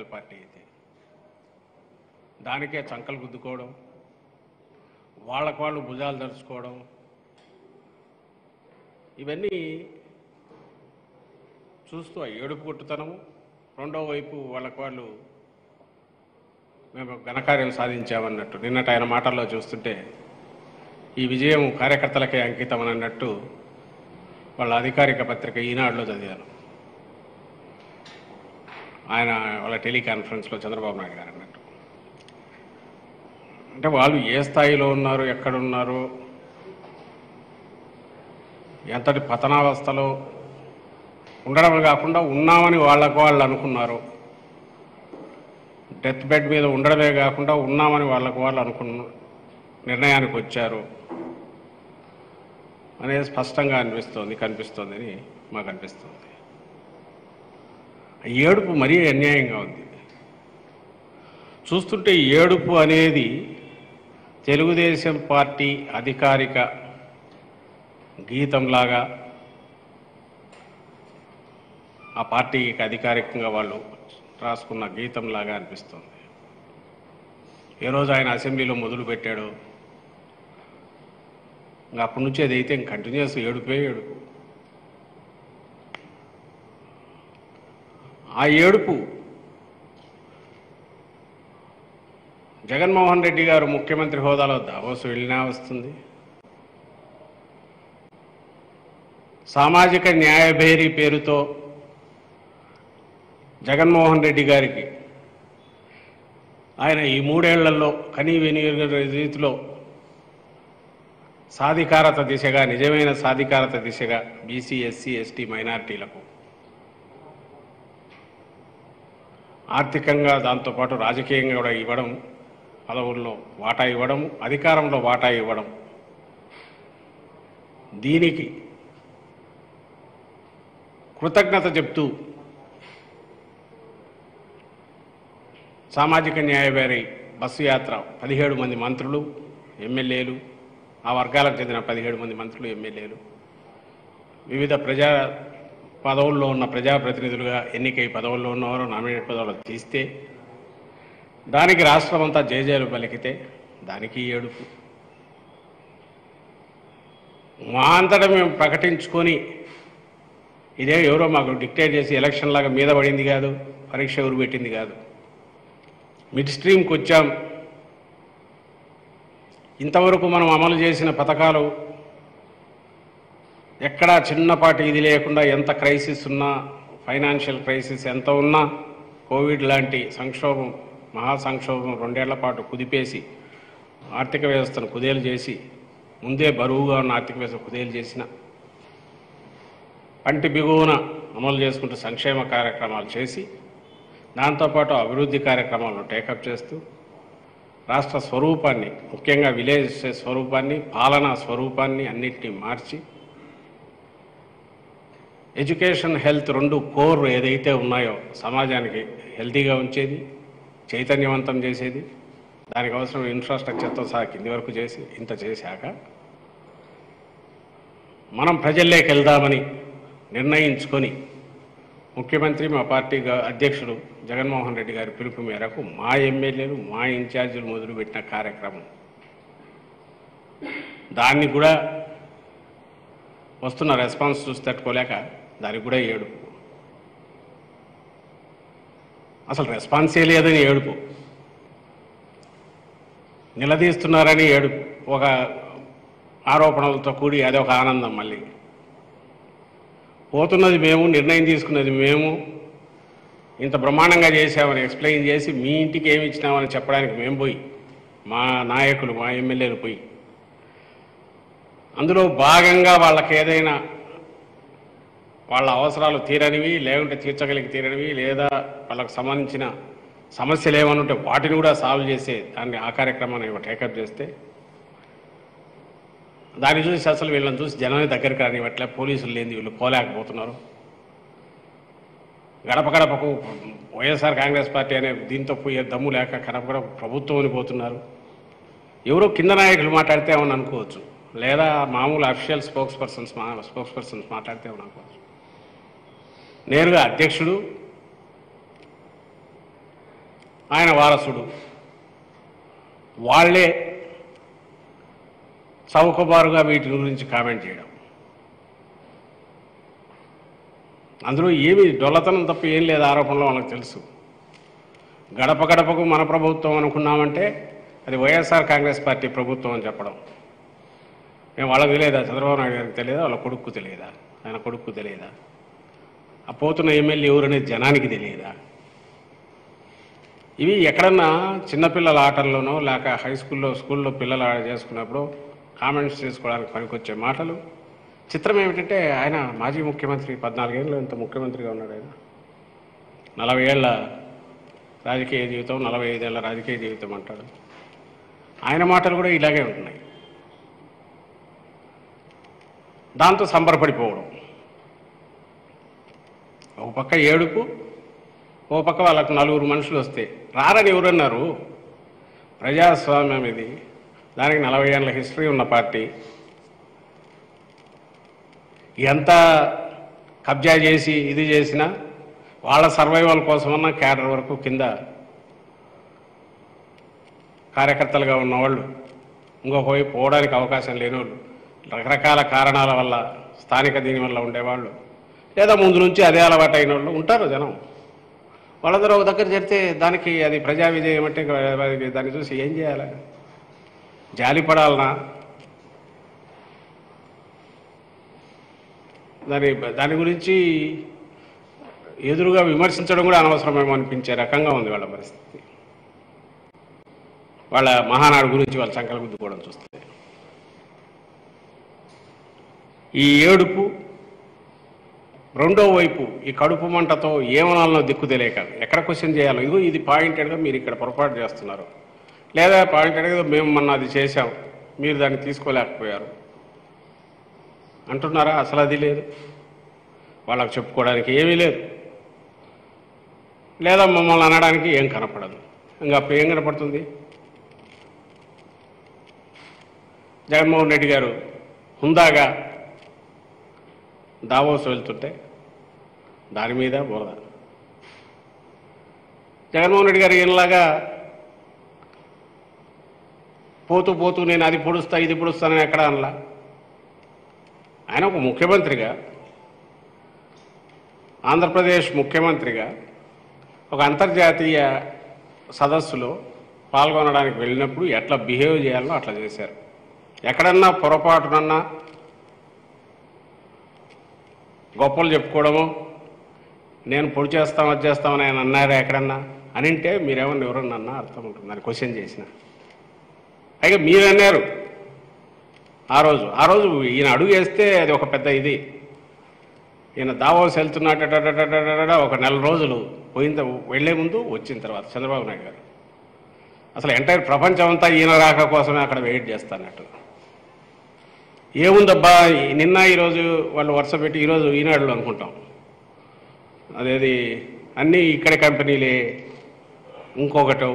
Political party అయితే దానికే చంకలు గుద్దుకోవడం వాళ్ళకు వాళ్ళు భుజాలు దరుచుకోవడం ఇవన్నీ చూస్తూ ఆ ఏడుపు కొట్టుతనము రెండో వైపు వాళ్ళకు వాళ్ళు మేము ఘనకార్యం సాధించామన్నట్టు నిన్నటి ఆయన మాటల్లో చూస్తుంటే ఈ విజయం కార్యకర్తలకే అంకితం అని అన్నట్టు వాళ్ళ అధికారిక పత్రిక ఈనాడులో చదివాను ఆయన వాళ్ళ టెలికాన్ఫరెన్స్లో చంద్రబాబు నాయుడు గారు అన్నట్టు అంటే వాళ్ళు ఏ స్థాయిలో ఉన్నారు ఎక్కడున్నారు ఎంతటి పతనావస్థలో ఉండడం కాకుండా ఉన్నామని వాళ్ళకు వాళ్ళు అనుకున్నారు డెత్ బెడ్ మీద ఉండడమే కాకుండా ఉన్నామని వాళ్ళకు వాళ్ళు అనుకున్న నిర్ణయానికి వచ్చారు అనేది స్పష్టంగా అనిపిస్తోంది కనిపిస్తోందని మాకు అనిపిస్తుంది ఆ ఏడుపు మరీ అన్యాయంగా ఉంది చూస్తుంటే ఈ ఏడుపు అనేది తెలుగుదేశం పార్టీ అధికారిక గీతంలాగా ఆ పార్టీకి అధికారికంగా వాళ్ళు రాసుకున్న గీతంలాగా అనిపిస్తుంది ఏ రోజు ఆయన అసెంబ్లీలో మొదలు పెట్టాడో ఇంకా అప్పటి నుంచి అది అయితే ఇంక కంటిన్యూస్ ఏడుపే ఏడుపు ఆ ఏడుపు జగన్మోహన్ రెడ్డి గారు ముఖ్యమంత్రి హోదాలో దావోసు వెళ్ళినా వస్తుంది సామాజిక న్యాయభేరి పేరుతో జగన్మోహన్ రెడ్డి గారికి ఆయన ఈ మూడేళ్లలో కనీ వినియోగ రీతిలో సాధికారత దిశగా నిజమైన సాధికారత దిశగా బీసీ ఎస్సీ ఎస్టీ మైనారిటీలకు ఆర్థికంగా దాంతోపాటు రాజకీయంగా కూడా ఇవ్వడం పదవుల్లో వాటా ఇవ్వడం అధికారంలో వాటా ఇవ్వడం దీనికి కృతజ్ఞత చెప్తూ సామాజిక న్యాయవారి బస్సు యాత్ర పదిహేడు మంది మంత్రులు ఎమ్మెల్యేలు ఆ వర్గాలకు చెందిన పదిహేడు మంది మంత్రులు ఎమ్మెల్యేలు వివిధ ప్రజా పదవుల్లో ఉన్న ప్రజాప్రతినిధులుగా ఎన్నికై పదవుల్లో ఉన్నవారు నామినేట్ పదవులు తీస్తే దానికి రాష్ట్రం అంతా జయజయలు పలికితే దానికి ఏడుపు మా అంతటా మేము ప్రకటించుకొని ఇదే ఎవరో మాకు డిక్టేట్ చేసి ఎలక్షన్ లాగా మీద పడింది కాదు పరీక్ష ఎవరు పెట్టింది కాదు మిడ్ స్ట్రీమ్కి వచ్చాం ఇంతవరకు మనం అమలు చేసిన పథకాలు ఎక్కడా చిన్నపాటి ఇది లేకుండా ఎంత క్రైసిస్ ఉన్నా ఫైనాన్షియల్ క్రైసిస్ ఎంత ఉన్నా కోవిడ్ లాంటి సంక్షోభం మహా సంక్షోభం రెండేళ్ల పాటు కుదిపేసి ఆర్థిక వ్యవస్థను కుదేలు చేసి ముందే బరువుగా ఉన్న ఆర్థిక వ్యవస్థ కుదేలు చేసిన పంటి బిగువున అమలు చేసుకుంటూ సంక్షేమ కార్యక్రమాలు చేసి దాంతోపాటు అభివృద్ధి కార్యక్రమాలను టేకప్ చేస్తూ రాష్ట్ర స్వరూపాన్ని ముఖ్యంగా విలేజ్ స్వరూపాన్ని పాలనా స్వరూపాన్ని అన్నిటినీ మార్చి ఎడ్యుకేషన్ హెల్త్ రెండు కోర్ ఏదైతే ఉన్నాయో సమాజానికి హెల్తీగా ఉంచేది చైతన్యవంతం చేసేది దానికి అవసరం ఇన్ఫ్రాస్ట్రక్చర్తో సహా కింది వరకు చేసి ఇంత చేశాక మనం ప్రజల్లోకి వెళ్దామని నిర్ణయించుకొని ముఖ్యమంత్రి మా పార్టీ గా- అధ్యక్షుడు జగన్మోహన్ రెడ్డి గారి పిలుపు మేరకు మా ఎమ్మెల్యేలు మా ఇన్ఛార్జీలు మొదలుపెట్టిన కార్యక్రమం దాన్ని కూడా వస్తున్న రెస్పాన్స్ చూసి తట్టుకోలేక దానికి కూడా ఏడుపు అసలు రెస్పాన్సే లేదని ఏడుపు నిలదీస్తున్నారని ఏడుపు ఒక ఆరోపణలతో కూడి అదొక ఆనందం మళ్ళీ పోతున్నది మేము నిర్ణయం తీసుకున్నది మేము ఇంత బ్రహ్మాండంగా చేశామని ఎక్స్ప్లెయిన్ చేసి మీ ఇంటికి ఏమి ఇచ్చినామని చెప్పడానికి మేము పోయి మా నాయకులు మా ఎమ్మెల్యేలు పోయి అందులో భాగంగా వాళ్ళకి ఏదైనా వాళ్ళ అవసరాలు తీరనివి లేకుంటే తీర్చగలిగి తీరనివి లేదా వాళ్ళకు సంబంధించిన సమస్యలు ఏమైనా ఉంటే వాటిని కూడా సాల్వ్ చేసే దాన్ని ఆ కార్యక్రమాన్ని టేకప్ చేస్తే దాన్ని చూసి అసలు వీళ్ళని చూసి జనాన్ని దగ్గరికి రానివ్వట్లే పోలీసులు లేని వీళ్ళు పోలేకపోతున్నారు గడప గడపకు వైఎస్ఆర్ కాంగ్రెస్ పార్టీ అనే దీంతో పోయే దమ్ము లేక గడప గడప ప్రభుత్వం అని పోతున్నారు ఎవరో కింద నాయకులు మాట్లాడితే ఏమని అనుకోవచ్చు లేదా మామూలు అఫీషియల్ స్పోక్స్ పర్సన్స్ మా స్పోక్స్ పర్సన్స్ మాట్లాడితే ఏమని అనుకోవచ్చు నేరుగా అధ్యక్షుడు ఆయన వారసుడు వాళ్ళే చౌకబారుగా వీటి గురించి కామెంట్ చేయడం అందులో ఏమి డొల్లతనం తప్ప ఏం లేదు ఆరోపణలో వాళ్ళకి తెలుసు గడప గడపకు మన ప్రభుత్వం అనుకున్నామంటే అది వైఎస్ఆర్ కాంగ్రెస్ పార్టీ ప్రభుత్వం అని చెప్పడం మేము వాళ్ళకి తెలియదా చంద్రబాబు నాయుడు గారికి తెలియదా వాళ్ళ కొడుకు తెలియదా ఆయన కొడుకు తెలియదా ఆ పోతున్న ఎమ్మెల్యే ఎవరనేది జనానికి తెలియదా ఇవి ఎక్కడన్నా చిన్నపిల్లల ఆటల్లోనో లేక హై స్కూల్లో స్కూల్లో పిల్లలు ఆట చేసుకున్నప్పుడు కామెంట్స్ చేసుకోవడానికి పనికొచ్చే మాటలు చిత్రం ఏమిటంటే ఆయన మాజీ ముఖ్యమంత్రి పద్నాలుగేళ్ళు ఇంత ముఖ్యమంత్రిగా ఉన్నాడు ఆయన నలభై ఏళ్ళ రాజకీయ జీవితం నలభై ఐదేళ్ల రాజకీయ జీవితం అంటాడు ఆయన మాటలు కూడా ఇలాగే ఉంటున్నాయి దాంతో సంబరపడిపోవడం ఒక పక్క ఏడుపు ఓ పక్క వాళ్ళకు నలుగురు మనుషులు వస్తే రారని ఎవరన్నారు ప్రజాస్వామ్యం ఇది దానికి నలభై ఏళ్ళ హిస్టరీ ఉన్న పార్టీ ఎంత కబ్జా చేసి ఇది చేసినా వాళ్ళ సర్వైవల్ కోసమన్నా క్యాడర్ వరకు కింద కార్యకర్తలుగా ఉన్నవాళ్ళు ఇంకొక వైపు పోవడానికి అవకాశం లేని వాళ్ళు రకరకాల కారణాల వల్ల స్థానిక దీని వల్ల ఉండేవాళ్ళు లేదా ముందు నుంచి అదే అలవాటు అయిన వాళ్ళు ఉంటారు జనం వాళ్ళందరూ ఒక దగ్గర చేరితే దానికి అది ప్రజా విజయం అంటే ఇంకా అది దాన్ని చూసి ఏం చేయాలి జాలి పడాలనా దాని దాని గురించి ఎదురుగా విమర్శించడం కూడా అనవసరమేమో అనిపించే రకంగా ఉంది వాళ్ళ పరిస్థితి వాళ్ళ మహానాడు గురించి వాళ్ళ సంకల గుద్దుకోవడం చూస్తే ఈ ఏడుపు రెండో వైపు ఈ కడుపు మంటతో ఏమనాలనో దిక్కు తెలియక ఎక్కడ క్వశ్చన్ చేయాలో ఇదిగో ఇది పాయింటెడ్గా మీరు ఇక్కడ పొరపాటు చేస్తున్నారు లేదా పాయింటెడ్గా మేము మొన్న అది చేశాం మీరు దాన్ని తీసుకోలేకపోయారు అంటున్నారా అసలు అది లేదు వాళ్ళకు చెప్పుకోవడానికి ఏమీ లేదు లేదా మమ్మల్ని అనడానికి ఏం కనపడదు ఇంకా అప్పుడు ఏం కనపడుతుంది జగన్మోహన్ రెడ్డి గారు హుందాగా దావోస్ వెళ్తుంటే దాని మీద బురద జగన్మోహన్ రెడ్డి గారు ఈయనలాగా పోతూ పోతూ నేను అది పొడుస్తా ఇది పొడుస్తానని ఎక్కడ అనలా ఆయన ఒక ముఖ్యమంత్రిగా ఆంధ్రప్రదేశ్ ముఖ్యమంత్రిగా ఒక అంతర్జాతీయ సదస్సులో పాల్గొనడానికి వెళ్ళినప్పుడు ఎట్లా బిహేవ్ చేయాలో అట్లా చేశారు ఎక్కడన్నా పొరపాటునన్నా గొప్పలు చెప్పుకోవడము నేను పొడి చేస్తాం అది చేస్తామని ఆయన అన్నారా ఎక్కడన్నా అనింటే మీరేమన్నా ఎవరన్నా అన్నా అర్థం ఉంటుంది అని క్వశ్చన్ చేసిన పైగా మీరు అన్నారు ఆ రోజు ఆ రోజు ఈయన అడుగు వేస్తే అది ఒక పెద్ద ఇది ఈయన దావోస్ వెళ్తున్నట్ట ఒక నెల రోజులు పోయిన త- వెళ్లే ముందు వచ్చిన తర్వాత చంద్రబాబు నాయుడు గారు అసలు ఎంటైర్ ప్రపంచం అంతా ఈయన రాక కోసమే అక్కడ వెయిట్ చేస్తానట్టు ఏముందబ్బా ఈ- నిన్న ఈరోజు వాళ్ళు వరుస పెట్టి ఈరోజు ఈనాడులో అనుకుంటాం అదేది అన్నీ ఇక్కడే కంపెనీలే ఇంకొకటో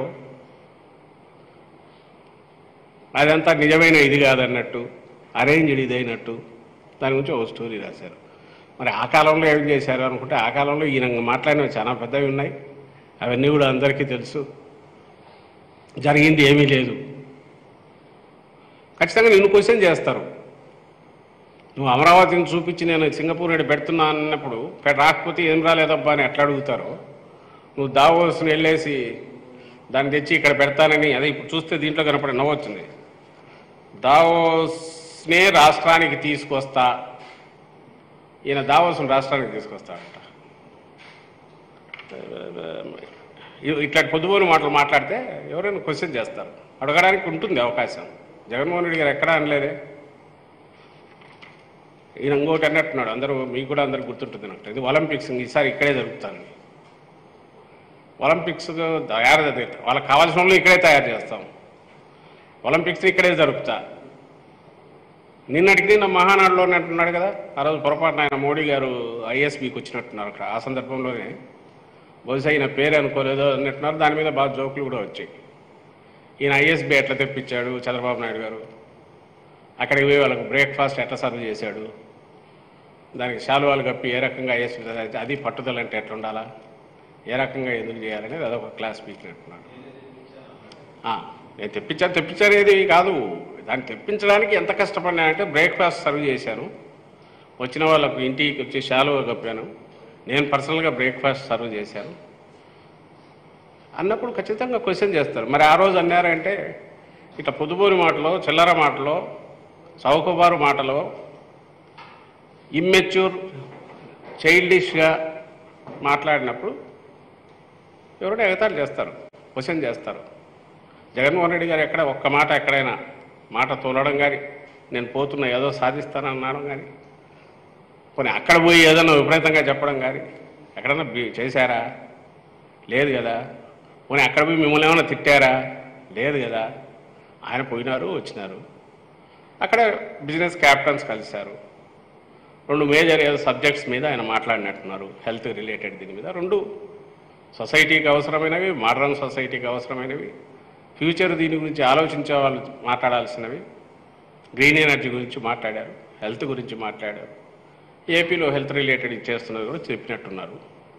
అదంతా నిజమైన ఇది కాదన్నట్టు అరేంజ్డ్ ఇది అయినట్టు దాని గురించి ఒక స్టోరీ రాశారు మరి ఆ కాలంలో ఏం చేశారు అనుకుంటే ఆ కాలంలో ఈయన మాట్లాడినవి చాలా పెద్దవి ఉన్నాయి అవన్నీ కూడా అందరికీ తెలుసు జరిగింది ఏమీ లేదు ఖచ్చితంగా నిన్ను క్వశ్చన్ చేస్తారు నువ్వు అమరావతిని చూపించి నేను సింగపూర్ రెడ్డి పెడుతున్నా అన్నప్పుడు "పె- రాకపోతే ఏం రాలేదబ్బా అని ఎట్లా అడుగుతారో నువ్వు దావోస్ని వెళ్ళేసి దాన్ని తెచ్చి ఇక్కడ పెడతానని అదే ఇప్పుడు చూస్తే దీంట్లో కనపడే నవ్వొచ్చింది దావోస్నే రాష్ట్రానికి తీసుకొస్తా ఈయన దావోస్ని రాష్ట్రానికి తీసుకొస్తాడంట ఇ- ఇట్లాంటి పొద్దుపోని మాటలు మాట్లాడితే ఎవరైనా క్వశ్చన్ చేస్తారు అడగడానికి ఉంటుంది అవకాశం జగన్మోహన్ రెడ్డి గారు ఎక్కడా అనలేదే ఈయన ఇంకోటి అన్నట్టున్నాడు అందరూ మీకు కూడా అందరికి గుర్తుంటుంది నాకు ఇది ఒలింపిక్స్ ఈసారి ఇక్కడే జరుగుతాను ఒలింపిక్స్ తయారు వాళ్ళకి కావాల్సిన వాళ్ళు ఇక్కడే తయారు చేస్తాం ఒలింపిక్స్ ఇక్కడే జరుపుతా నిన్నటికి నిన్న మహానాడులోనే అంటున్నాడు కదా ఆ రోజు పొరపాటున ఆయన మోడీ గారు ఐఎస్బికి వచ్చినట్టున్నారు అక్కడ ఆ సందర్భంలోనే బహుశా ఈయన పేరు అనుకోలేదో అన్నట్టున్నారు దాని మీద బాగా జోకులు కూడా వచ్చాయి ఈయన ఐఎస్బి ఎట్లా తెప్పించాడు చంద్రబాబు నాయుడు గారు అక్కడికి పోయి వాళ్ళకి బ్రేక్ఫాస్ట్ ఎట్లా సర్వ్ చేశాడు దానికి శాలువాలు కప్పి ఏ రకంగా ఐఎస్బి అది పట్టుదల అంటే ఎట్లా ఉండాలా ఏ రకంగా ఎందుకు చేయాలనేది అదొక క్లాస్ పీకినట్టున్నాడు ఆ, నేను తెప్పించాను తెప్పించనేది కాదు దాన్ని తెప్పించడానికి ఎంత కష్టపడినానంటే బ్రేక్ఫాస్ట్ సర్వ్ చేశాను వచ్చిన వాళ్ళకు ఇంటికి వచ్చి షాలువా కప్పాను నేను పర్సనల్గా బ్రేక్ఫాస్ట్ సర్వ్ చేశాను అన్నప్పుడు ఖచ్చితంగా క్వశ్చన్ చేస్తారు మరి ఆ రోజు అన్నారంటే ఇట్లా పొదుబోని మాటలో చిల్లర మాటలో చౌకబారు మాటలో ఇమ్మెచ్యూర్ చైల్డిష్గా మాట్లాడినప్పుడు ఎవరైనా ఎగతాళి చేస్తారు క్వశ్చన్ చేస్తారు జగన్మోహన్ రెడ్డి గారు ఎక్కడ ఒక్క మాట ఎక్కడైనా మాట తోలడం కానీ నేను పోతున్నా ఏదో సాధిస్తానన్నాను కానీ కొన్ని అక్కడ పోయి ఏదైనా విపరీతంగా చెప్పడం కానీ ఎక్కడన్నా బి- చేశారా లేదు కదా పోనీ అక్కడ పోయి మిమ్మల్ని ఏమైనా తిట్టారా లేదు కదా ఆయన పోయినారు వచ్చినారు అక్కడ బిజినెస్ క్యాపిటల్స్ కలిశారు రెండు మేజర్ ఏదో సబ్జెక్ట్స్ మీద ఆయన మాట్లాడినట్టున్నారు హెల్త్ రిలేటెడ్ దీని మీద రెండు సొసైటీకి అవసరమైనవి మోడర్న్ సొసైటీకి అవసరమైనవి ఫ్యూచర్ దీని గురించి ఆలోచించే వాళ్ళు మాట్లాడాల్సినవి గ్రీన్ ఎనర్జీ గురించి మాట్లాడారు హెల్త్ గురించి మాట్లాడారు ఏపీలో హెల్త్ రిలేటెడ్ చేస్తున్నది కూడా చెప్పినట్టున్నారు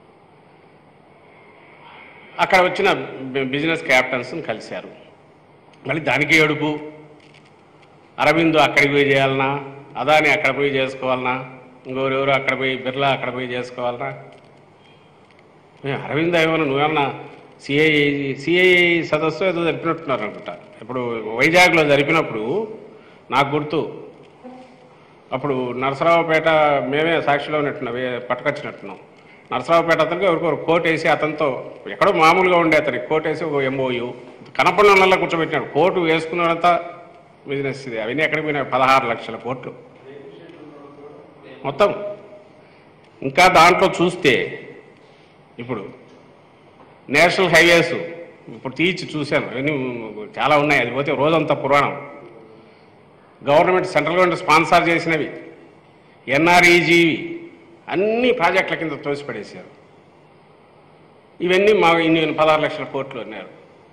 అక్కడ వచ్చిన బి- బిజినెస్ క్యాపిటల్స్ని కలిశారు మళ్ళీ దానికి ఏడుపు అరవింద్ అక్కడికి పోయి చేయాలనా అదాని అక్కడ పోయి చేసుకోవాలనా ఇంకోరెవరు అక్కడ పోయి బిర్లా అక్కడ పోయి చేసుకోవాలనా ఏ, అరవింద్ ఏమన్నా నువ్వేమన్నా సిఐఏ సిఐఏ సదస్సు ఏదో జరిపినట్టున్నారు అనుకుంటా ఇప్పుడు వైజాగ్లో జరిపినప్పుడు నాకు గుర్తు అప్పుడు నరసరావుపేట మేమే సాక్షిలో ఉన్నట్టున్నాం వే- పట్టుకొచ్చినట్టున్నాం నరసరావుపేట అతనికి ఎవరికొరు కోట్ వేసి అతనితో ఎక్కడో మామూలుగా ఉండే అతనికి కోట్ వేసి ఒక ఎంఓయు కనపడిన కూర్చోబెట్టినాడు కోటు వేసుకున్నదంతా బిజినెస్ ఇది అవన్నీ ఎక్కడికి పోయినాయి పదహారు లక్షల కోట్లు మొత్తం ఇంకా దాంట్లో చూస్తే ఇప్పుడు నేషనల్ హైవేస్ ఇప్పుడు తీర్చి చూశాను అవన్నీ చాలా ఉన్నాయి అది పోతే రోజంతా పురాణం గవర్నమెంట్ సెంట్రల్ గవర్నమెంట్ స్పాన్సర్ చేసినవి ఎన్ఆర్ఈజీవి అన్ని ప్రాజెక్టుల కింద తోసిపడేశారు ఇవన్నీ మా ఇన్ని పదహారు లక్షల కోట్లు అన్నారు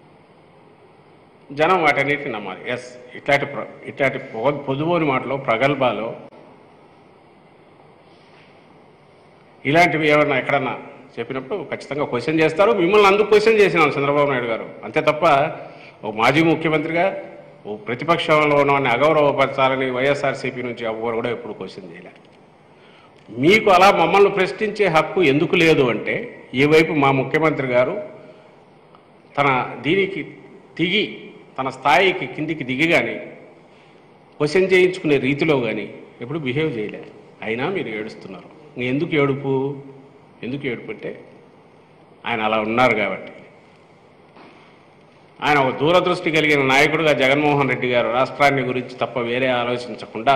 జనం వాటన్నిటిని నమ్మాలి ఎస్ ఇట్లాంటి ప్ర- ఇట్లాంటి పొ- పొదుపోని మాటలో ప్రగల్భాలు ఇలాంటివి ఏమన్నా ఎక్కడన్నా చెప్పినప్పుడు ఖచ్చితంగా క్వశ్చన్ చేస్తారు మిమ్మల్ని అందుకు క్వశ్చన్ చేసినాను చంద్రబాబు నాయుడు గారు అంతే తప్ప ఓ మాజీ ముఖ్యమంత్రిగా ఓ ప్రతిపక్షంలో ఉన్న అగౌరవపరచాలని వైఎస్ఆర్సీపీ నుంచి ఎవ్వరు కూడా ఎప్పుడు క్వశ్చన్ చేయలే మీకు అలా మమ్మల్ని ప్రశ్నించే హక్కు ఎందుకు లేదు అంటే ఈ వైపు మా ముఖ్యమంత్రి గారు తన దీనికి దిగి తన స్థాయికి కిందికి దిగి కానీ క్వశ్చన్ చేయించుకునే రీతిలో కానీ ఎప్పుడు బిహేవ్ చేయలే అయినా మీరు ఏడుస్తున్నారు ఇంక ఎందుకు ఏడుపు ఎందుకు ఏడుపు అంటే ఆయన అలా ఉన్నారు కాబట్టి ఆయన ఒక దూరదృష్టి కలిగిన నాయకుడిగా జగన్మోహన్ రెడ్డి గారు రాష్ట్రాన్ని గురించి తప్ప వేరే ఆలోచించకుండా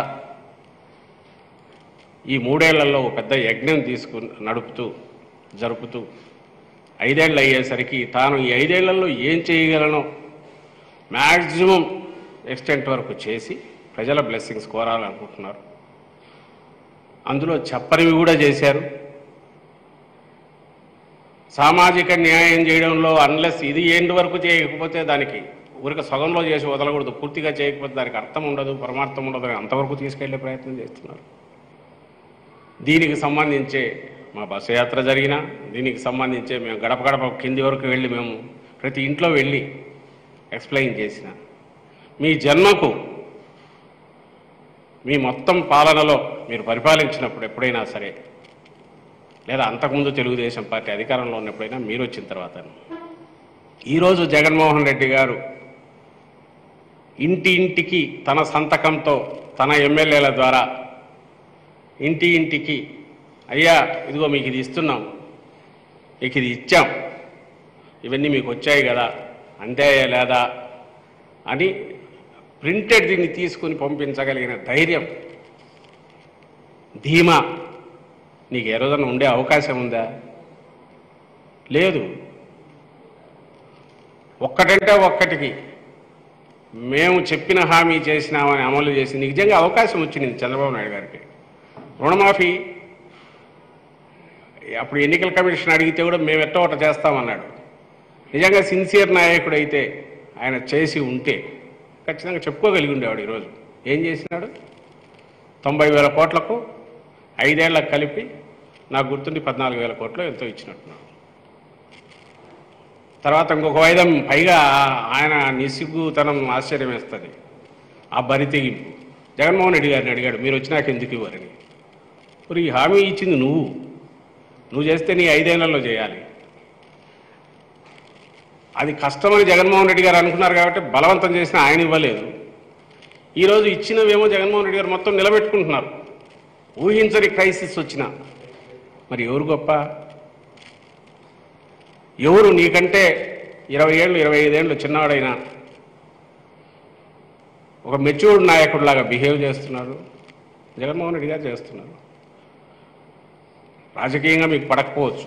ఈ మూడేళ్లలో ఒక పెద్ద యజ్ఞం తీసుకు నడుపుతూ జరుపుతూ ఐదేళ్ళు అయ్యేసరికి తాను ఈ ఐదేళ్లలో ఏం చేయగలనో మ్యాక్సిమం ఎక్స్టెంట్ వరకు చేసి ప్రజల బ్లెస్సింగ్స్ కోరాలనుకుంటున్నారు అందులో చెప్పనివి కూడా చేశారు సామాజిక న్యాయం చేయడంలో అన్లెస్ ఇది ఏంటి వరకు చేయకపోతే దానికి ఊరిక సగంలో చేసి వదలకూడదు పూర్తిగా చేయకపోతే దానికి అర్థం ఉండదు పరమార్థం ఉండదు అని అంతవరకు తీసుకెళ్లే ప్రయత్నం చేస్తున్నారు దీనికి సంబంధించే మా బస్సు యాత్ర జరిగిన దీనికి సంబంధించే మేము గడప గడప కింది వరకు వెళ్ళి మేము ప్రతి ఇంట్లో వెళ్ళి ఎక్స్ప్లెయిన్ చేసిన మీ జన్మకు మీ మొత్తం పాలనలో మీరు పరిపాలించినప్పుడు ఎప్పుడైనా సరే లేదా అంతకుముందు తెలుగుదేశం పార్టీ అధికారంలో ఉన్నప్పుడైనా మీరు వచ్చిన తర్వాత ఈరోజు జగన్మోహన్ రెడ్డి గారు ఇంటి ఇంటికి తన సంతకంతో తన ఎమ్మెల్యేల ద్వారా ఇంటి ఇంటికి అయ్యా ఇదిగో మీకు ఇది ఇస్తున్నాం మీకు ఇది ఇచ్చాం ఇవన్నీ మీకు వచ్చాయి కదా అంతే లేదా అని ప్రింటెడ్ దీన్ని తీసుకుని పంపించగలిగిన ధైర్యం ధీమా నీకు ఏ రోజున ఉండే అవకాశం ఉందా లేదు ఒక్కటంటే ఒక్కటికి మేము చెప్పిన హామీ చేసినామని అమలు చేసి నిజంగా అవకాశం వచ్చింది చంద్రబాబు నాయుడు గారికి రుణమాఫీ అప్పుడు ఎన్నికల కమిషన్ అడిగితే కూడా మేము ఎట్టో ఒకటి చేస్తామన్నాడు నిజంగా సిన్సియర్ నాయకుడు అయితే ఆయన చేసి ఉంటే ఖచ్చితంగా చెప్పుకోగలిగి ఉండేవాడు ఈరోజు ఏం చేసినాడు తొంభై వేల కోట్లకు ఐదేళ్లకు కలిపి నాకు గుర్తుండి పద్నాలుగు వేల కోట్లు ఎంతో ఇచ్చినట్టున్నాడు తర్వాత ఇంకొక వాయిదం పైగా ఆయన నిసిగ్గుతనం ఆశ్చర్యం వేస్తుంది ఆ బరి తెగింపు జగన్మోహన్ రెడ్డి గారిని అడిగాడు మీరు వచ్చినాక ఎందుకు ఇవ్వరని మరి ఈ హామీ ఇచ్చింది నువ్వు నువ్వు చేస్తే నీ ఐదేళ్లలో చేయాలి అది కష్టమని జగన్మోహన్ రెడ్డి గారు అనుకున్నారు కాబట్టి బలవంతం చేసిన ఆయన ఇవ్వలేదు ఈరోజు ఇచ్చినవేమో జగన్మోహన్ రెడ్డి గారు మొత్తం నిలబెట్టుకుంటున్నారు ఊహించని క్రైసిస్ వచ్చిన మరి ఎవరు గొప్ప ఎవరు నీకంటే ఇరవై ఏళ్ళు ఇరవై ఐదేళ్ళు చిన్నవాడైనా ఒక మెచ్యూర్డ్ నాయకుడిలాగా బిహేవ్ చేస్తున్నారు జగన్మోహన్ రెడ్డి గారు చేస్తున్నారు రాజకీయంగా మీకు పడకపోవచ్చు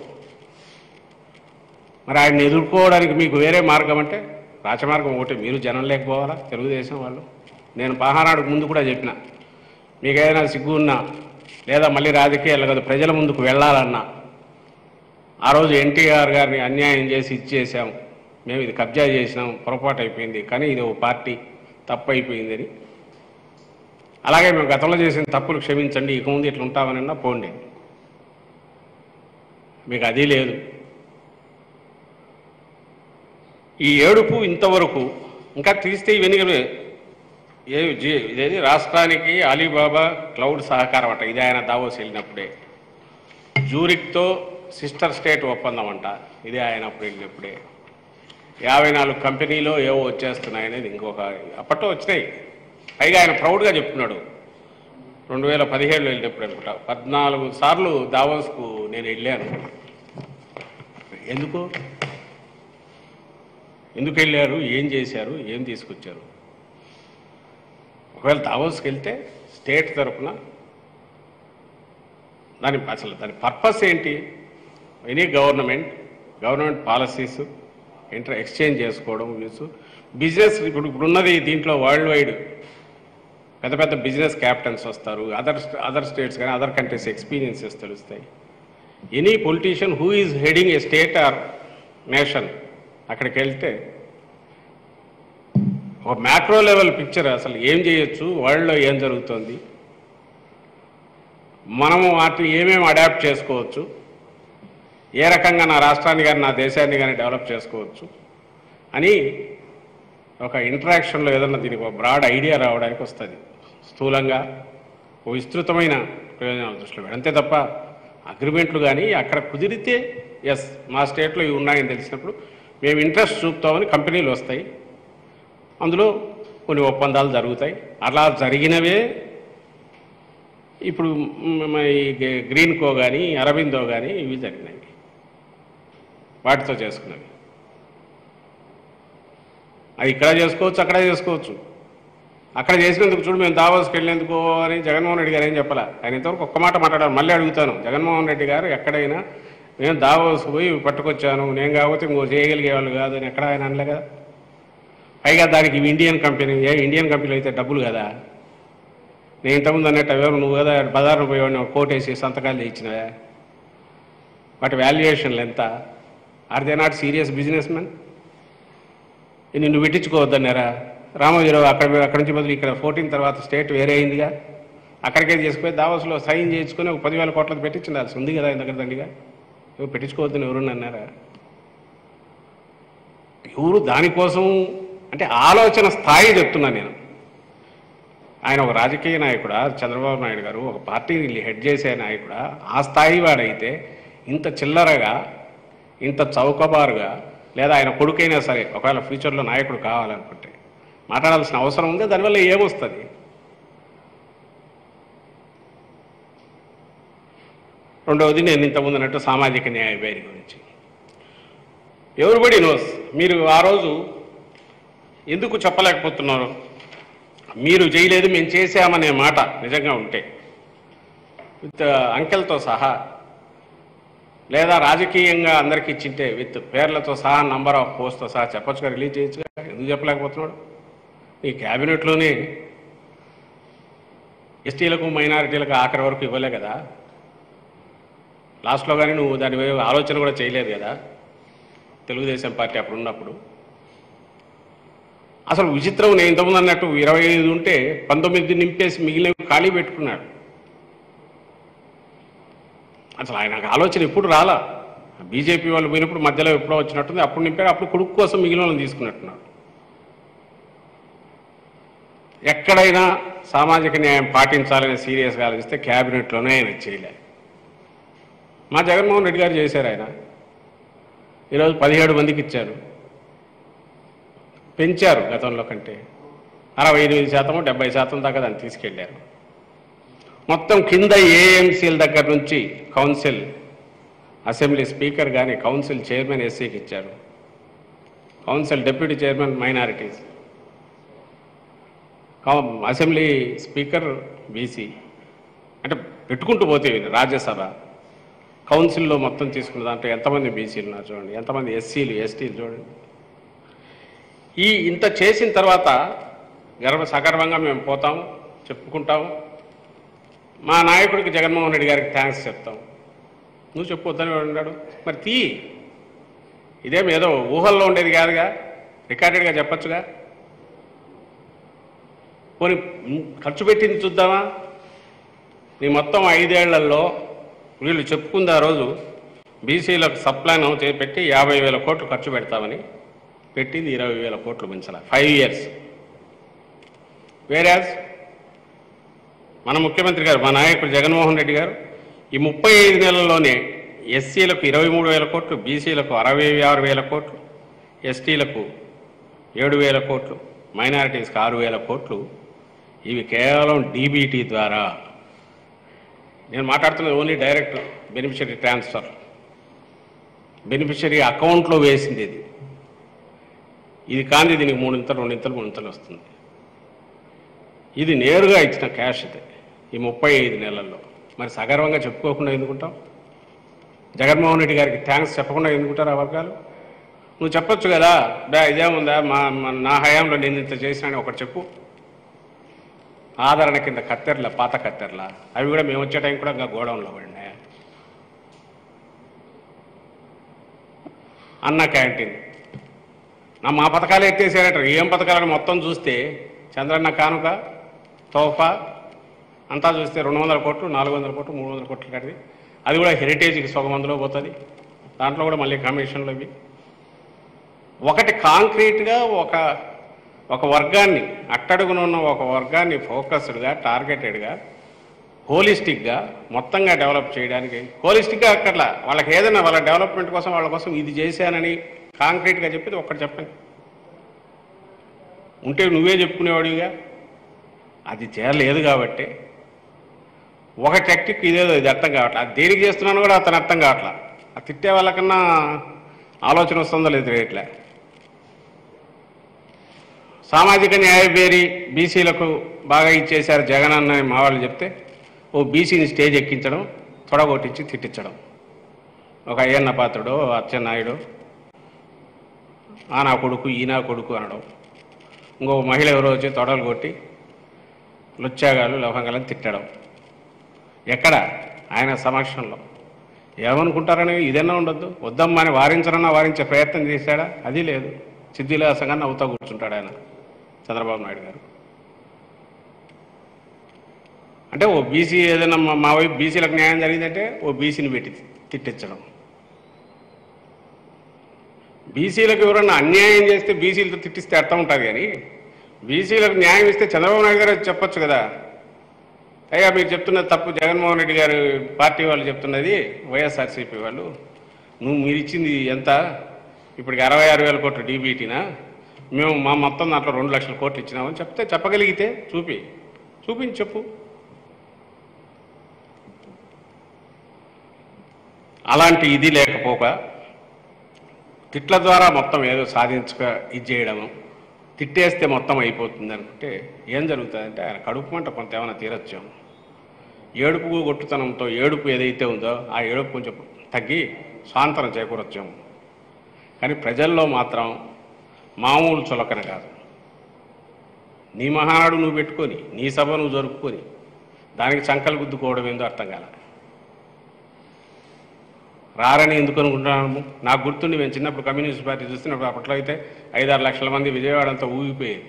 మరి ఆయన్ని ఎదుర్కోవడానికి మీకు వేరే మార్గం అంటే రాచమార్గం ఒకటి మీరు జనం లేకపోవాలా తెలుగుదేశం వాళ్ళు నేను పహానాడుకు ముందు కూడా చెప్పిన మీకు ఏదైనా సిగ్గు ఉన్నా లేదా మళ్ళీ రాజకీయాలు కాదు ప్రజల ముందుకు వెళ్ళాలన్నా ఆ రోజు ఎన్టీఆర్ గారిని అన్యాయం చేసి ఇచ్చేసాం మేము ఇది కబ్జా చేసినాం పొరపాటు అయిపోయింది కానీ ఇది ఓ పార్టీ తప్పు అయిపోయిందని అలాగే మేము గతంలో చేసిన తప్పులు క్షమించండి ఇక ముందు ఇట్లా ఉంటామనన్నా పోండి మీకు అది లేదు ఈ ఏడుపు ఇంతవరకు ఇంకా తీస్తే ఇవన్నీ ఏ జీ- ఇదేది రాష్ట్రానికి అలీబాబా క్లౌడ్ సహకారం అంట ఇది ఆయన దావోస్ వెళ్ళినప్పుడే జూరిక్తో సిస్టర్ స్టేట్ ఒప్పందం అంట ఇది ఆయన అప్పుడు వెళ్ళినప్పుడే యాభై నాలుగు కంపెనీలో ఏవో వచ్చేస్తున్నాయి అనేది ఇంకొక అప్పట్లో వచ్చినాయి పైగా ఆయన ప్రౌడ్గా చెప్తున్నాడు రెండు వేల పదిహేడులో వెళ్ళినప్పుడు అనుకుంటా పద్నాలుగు సార్లు దావోస్కు నేను వెళ్ళాను ఎందుకు ఎందుకు వెళ్ళారు ఏం చేశారు ఏం తీసుకొచ్చారు ఒకవేళ దావోస్కి వెళ్తే స్టేట్ తరపున దాని అసలు దాని పర్పస్ ఏంటి any government government policies inter exchange చేసుకోవడం యూస్ బిజినెస్ ఇప్పుడు ఇప్పుడున్నది దీంట్లో వరల్డ్ వైడ్ పెద్ద పెద్ద బిజినెస్ క్యాపిటల్స్ వస్తారు అదర్ అదర్ స్టేట్స్ కానీ అదర్ కంట్రీస్ ఎక్స్పీరియన్సెస్ తెలుస్తాయి any politician who is heading a state or nation అక్కడికి వెళ్తే ఒక మ్యాక్రో లెవెల్ పిక్చర్ అసలు ఏం చేయొచ్చు వరల్డ్లో ఏం జరుగుతుంది మనము వాటిని ఏమేమి అడాప్ట్ చేసుకోవచ్చు ఏ రకంగా నా రాష్ట్రాన్ని కానీ నా దేశాన్ని కానీ డెవలప్ చేసుకోవచ్చు అని ఒక ఇంటరాక్షన్లో ఏదన్నా దీనికి ఒక బ్రాడ్ ఐడియా రావడానికి వస్తుంది స్థూలంగా ఓ విస్తృతమైన ప్రయోజనాలు దృష్టిలో పెట్టి. అంతే తప్ప అగ్రిమెంట్లు కానీ అక్కడ కుదిరితే ఎస్ మా స్టేట్లో ఇవి ఉన్నాయని తెలిసినప్పుడు మేము ఇంట్రెస్ట్ చూపుతామని కంపెనీలు వస్తాయి అందులో కొన్ని ఒప్పందాలు జరుగుతాయి అలా జరిగినవే ఇప్పుడు మ్, ఈ గ- గ్రీన్ కో కానీ అరవిందో కానీ ఇవి జరిగినాయి వాటితో చేసుకున్నవి అది ఇక్కడ చేసుకోవచ్చు అక్కడ చేసుకోవచ్చు అక్కడ చేసినందుకు చూడు మేము దావాస్కి వెళ్ళేందుకు అని జగన్మోహన్ రెడ్డి గారు ఏం చెప్పాలా ఆయన ఇంతవరకు ఒక్క మాట మాట్లాడారు మళ్ళీ అడుగుతాను జగన్మోహన్ రెడ్డి గారు ఎక్కడైనా నేను దావాస్ పోయి పట్టుకొచ్చాను నేను కాకపోతే ఇంకో చేయగలిగే వాళ్ళు కాదు అని ఎక్కడ ఆయన అనలే కదా పైగా దానికి ఇవి ఇండియన్ కంపెనీ ఏ ఇండియన్ కంపెనీ అయితే డబ్బులు కదా నేను ఇంతకుముందు అన్నట్టు ఎవరు నువ్వు కదా బజార్ను పోయేవాడిని ఒక కోట్ వేసి సంతకాలు చేయించినవా వాటి వాల్యుయేషన్లు ఎంత are they not serious businessmen నిన్ను పెట్టించుకోవద్దన్నారా రామోజీరావు అక్కడ అక్కడి నుంచి బదులు ఇక్కడ ఫోర్టీన్ తర్వాత స్టేట్ వేరే అయిందిగా అక్కడికే చేసుకుపోయి దావోస్లో సైన్ చేయించుకొని ఒక పదివేల కోట్లకు పెట్టించాల్సి ఉంది కదా ఆయన దగ్గర దండిగా ఎవరు పెట్టించుకోవద్దని ఎవరు అన్నారా ఎవరు దానికోసం అంటే ఆలోచన స్థాయి చెప్తున్నా నేను ఆయన ఒక రాజకీయ నాయకుడా చంద్రబాబు నాయుడు గారు ఒక పార్టీని హెడ్ చేసే నాయకుడా ఆ స్థాయి వాడైతే ఇంత చిల్లరగా ఇంత చౌకబారుగా లేదా ఆయన కొడుకైనా సరే ఒకవేళ ఫ్యూచర్లో నాయకుడు కావాలనుకుంటే మాట్లాడాల్సిన అవసరం ఉంది దానివల్ల ఏమొస్తుంది రెండవది నేను ఇంతకుముందు అన్నట్టు సామాజిక న్యాయ వేరి గురించి ఎవరిబడి నోస్ మీరు ఆ రోజు ఎందుకు చెప్పలేకపోతున్నారు మీరు చేయలేదు మేము చేశామనే మాట నిజంగా ఉంటే విత్ అంకెల్తో సహా లేదా రాజకీయంగా అందరికీ ఇచ్చింటే విత్ పేర్లతో సహా నంబర్ ఆఫ్ పోస్ట్తో సహా చెప్పొచ్చుగా రిలీజ్ చేయొచ్చుగా ఎందుకు చెప్పలేకపోతున్నాడు ఈ క్యాబినెట్లోనే ఎస్టీలకు మైనారిటీలకు ఆఖరి వరకు ఇవ్వలే కదా లాస్ట్లో కానీ నువ్వు దాని మీద ఆలోచన కూడా చేయలేదు కదా తెలుగుదేశం పార్టీ అప్పుడు ఉన్నప్పుడు అసలు విచిత్రం నేను ఇంతకుముందు అన్నట్టు ఇరవై ఐదు ఉంటే పంతొమ్మిది నింపేసి మిగిలినవి ఖాళీ పెట్టుకున్నాడు అసలు ఆయనకు ఆలోచన ఎప్పుడు రాలా బీజేపీ వాళ్ళు పోయినప్పుడు మధ్యలో ఎప్పుడో వచ్చినట్టుంది అప్పుడు నింపాడు అప్పుడు కొడుకు కోసం మిగిలిన వాళ్ళని తీసుకున్నట్టున్నాడు ఎక్కడైనా సామాజిక న్యాయం పాటించాలని సీరియస్గా ఆలోచిస్తే క్యాబినెట్లోనే ఆయన చేయలే మా జగన్మోహన్ రెడ్డి గారు చేశారు ఆయన ఈరోజు పదిహేడు మందికి ఇచ్చారు పెంచారు గతంలో కంటే అరవై ఎనిమిది శాతం డెబ్బై శాతం దాకా దాన్ని తీసుకెళ్లారు మొత్తం కింద ఏఎంసీల దగ్గర నుంచి కౌన్సిల్ అసెంబ్లీ స్పీకర్ కానీ కౌన్సిల్ చైర్మన్ ఎస్సీకి ఇచ్చారు కౌన్సిల్ డిప్యూటీ చైర్మన్ మైనారిటీస్ కౌ- అసెంబ్లీ స్పీకర్ బీసీ అంటే పెట్టుకుంటూ పోతే ఇవి రాజ్యసభ కౌన్సిల్లో మొత్తం తీసుకున్న దాంట్లో ఎంతమంది బీసీలు ఉన్నారు చూడండి ఎంతమంది ఎస్సీలు ఎస్టీలు చూడండి ఈ ఇంత చేసిన తర్వాత గర్వ సగర్వంగా మేము పోతాం చెప్పుకుంటాం మా నాయకుడికి జగన్మోహన్ రెడ్డి గారికి థ్యాంక్స్ చెప్తాం నువ్వు చెప్పొద్దని వాడు అన్నాడు మరి తీ ఇదేం ఏదో ఊహల్లో ఉండేది కాదుగా రికార్డెడ్గా చెప్పొచ్చుగా పోనీ ఉమ్, ఖర్చు పెట్టింది చూద్దామా నీ మొత్తం ఐదేళ్లలో వీళ్ళు చెప్పుకుంది ఆ రోజు బీసీలకు సప్లైన్ పెట్టి యాభై వేల కోట్లు ఖర్చు పెడతామని పెట్టింది ఇరవై వేల కోట్లు మించాల ఫైవ్ ఇయర్స్ వేరాజ్ మన ముఖ్యమంత్రి గారు మా నాయకుడు జగన్మోహన్ రెడ్డి గారు ఈ ముప్పై ఐదు నెలల్లోనే ఎస్సీలకు ఇరవై మూడు వేల కోట్లు బీసీలకు అరవై ఆరు వేల కోట్లు ఎస్టీలకు ఏడు వేల కోట్లు మైనారిటీస్కి ఆరు వేల కోట్లు ఇవి కేవలం డీబీటీ ద్వారా నేను మాట్లాడుతున్నది only direct beneficiary transfer beneficiary అకౌంట్లో వేసింది ఇది ఇది కాంది దీనికి మూడింతలు రెండింతలు మూడింతలు వస్తుంది ఇది నేరుగా ఇచ్చిన క్యాష్ ఇది ఈ ముప్పై ఐదు నెలల్లో మరి సగర్వంగా చెప్పుకోకుండా ఎందుకుంటాం జగన్మోహన్ రెడ్డి గారికి థ్యాంక్స్ చెప్పకుండా ఎందుకుంటారు ఆ వర్గాలు నువ్వు చెప్పొచ్చు కదా డా ఇదేముందా మా మా- నా హయాంలో నేను ఇంత చేసినాని ఒకటి చెప్పు ఆదరణ కింద కత్తెరల పాత కత్తెరల అవి కూడా మేము వచ్చే టైం కూడా ఇంకా గోడౌన్లో పడినాయి అన్న క్యాంటీన్ నా మా పథకాలు ఎత్తేసారట ఏం పథకాలను మొత్తం చూస్తే చంద్రన్న కానుక తోఫా అంతా చూస్తే రెండు వందల కోట్లు నాలుగు వందల కోట్లు మూడు వందల కోట్లు కట్టి అది కూడా హెరిటేజ్కి సగం అందులో పోతుంది దాంట్లో కూడా మళ్ళీ కమిషన్లు అవి ఒకటి కాంక్రీట్గా ఒక ఒక వర్గాన్ని అట్టడుగున ఉన్న ఒక వర్గాన్ని ఫోకస్డ్గా టార్గెటెడ్గా హోలిస్టిక్గా మొత్తంగా డెవలప్ చేయడానికి హోలిస్టిక్గా అక్కర్లా వాళ్ళకి ఏదైనా వాళ్ళ డెవలప్మెంట్ కోసం వాళ్ళ కోసం ఇది చేశానని కాంక్రీట్గా చెప్పేది ఒక్కటి చెప్పండి ఉంటే నువ్వే చెప్పుకునేవాడిగా అది చేయలేదు కాబట్టి ఒక టెక్నిక్ ఇదేదో ఇది అర్థం కావట్లేదు అది దేనికి చేస్తున్నాను కూడా అతను అర్థం కావట్లా ఆ తిట్టే వాళ్ళకన్నా ఆలోచన వస్తుందో లేదు రేట్లే సామాజిక న్యాయ వేరి బీసీలకు బాగా ఇచ్చేశారు జగన్ అన్న మా వాళ్ళు చెప్తే ఓ బీసీని స్టేజ్ ఎక్కించడం తొడగొట్టించి తిట్టించడం ఒక అయ్యన్న పాత్రుడు అచ్చెన్నాయుడు ఆ నా కొడుకు ఈ నా కొడుకు అనడం ఇంకో మహిళ ఎవరో వచ్చి తొడలు కొట్టి లుచ్చాగాలు లవంగాలను తిట్టడం ఎక్కడ ఆయన సమక్షంలో ఏమనుకుంటారని ఇదన్నా ఉండొద్దు వద్దమ్మా అని వారించనన్నా వారించే ప్రయత్నం చేశాడా అది లేదు సిద్ధిలాసంగా నవ్వుతా కూర్చుంటాడు ఆయన చంద్రబాబు నాయుడు గారు అంటే ఓ బీసీ ఏదైనా మా- మా వైపు బీసీలకు న్యాయం జరిగిందంటే ఓ బీసీని పెట్టి తిట్టించడం బీసీలకు ఎవరన్నా అన్యాయం చేస్తే బీసీలతో తిట్టిస్తే అర్థం ఉంటుంది కానీ బీసీలకు న్యాయం ఇస్తే చంద్రబాబు నాయుడు గారు చెప్పొచ్చు కదా అయ్యా మీరు చెప్తున్నది తప్పు జగన్మోహన్ రెడ్డి గారు పార్టీ వాళ్ళు చెప్తున్నది వైఎస్ఆర్సీపీ వాళ్ళు నువ్వు మీరు ఇచ్చింది ఎంత ఇప్పటికి అరవై ఆరు వేల కోట్లు డీబీటీనా మేము మా మొత్తం దాంట్లో రెండు లక్షల కోట్లు ఇచ్చినామని చెప్తే చెప్పగలిగితే చూపి చూపించి చెప్పు అలాంటి ఇది లేకపోక తిట్ల ద్వారా మొత్తం ఏదో సాధించక ఇది చేయడము తిట్టేస్తే మొత్తం అయిపోతుంది అనుకుంటే ఏం జరుగుతుందంటే ఆయన కడుపు మంట కొంత ఏమైనా తీరచ్చు ఏడుపు కొట్టుతనంతో ఏడుపు ఏదైతే ఉందో ఆ ఏడుపు కొంచెం తగ్గి స్వాంతనం చేకూరొచ్చాము కానీ ప్రజల్లో మాత్రం మామూలు చులకన కాదు నీ మహానాడు నువ్వు పెట్టుకొని నీ సభ నువ్వు జరుపుకొని దానికి చంకలు గుద్దుకోవడం ఏందో అర్థం కాల రారని ఎందుకు అనుకుంటున్నాము నాకు గుర్తుండి మేము చిన్నప్పుడు కమ్యూనిస్ట్ పార్టీ చూస్తున్నప్పుడు అప్పట్లో అయితే ఐదారు లక్షల మంది విజయవాడ అంతా ఊగిపోయేది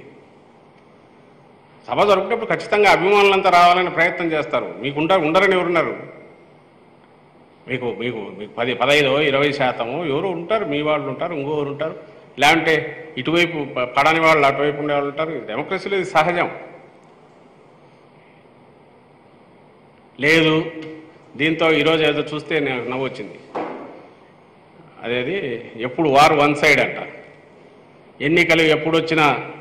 సభ జరుపుకున్నప్పుడు ఖచ్చితంగా అభిమానులంతా రావాలని ప్రయత్నం చేస్తారు మీకుంటారు ఉండరని ఎవరున్నారు మీకు మీకు మీకు పది పదహైదు ఇరవై శాతము ఎవరు ఉంటారు మీ వాళ్ళు ఉంటారు ఇంకోరు ఉంటారు లేదంటే ఇటువైపు ప- పడని వాళ్ళు అటువైపు ఉండే వాళ్ళు ఉంటారు డెమోక్రసీలో ఇది సహజం లేదు దీంతో ఈరోజు ఏదో చూస్తే నాకు నవ్వు వచ్చింది అదేది ఎప్పుడు వారు వన్ సైడ్ అంట ఎన్నికలు ఎప్పుడు వచ్చినా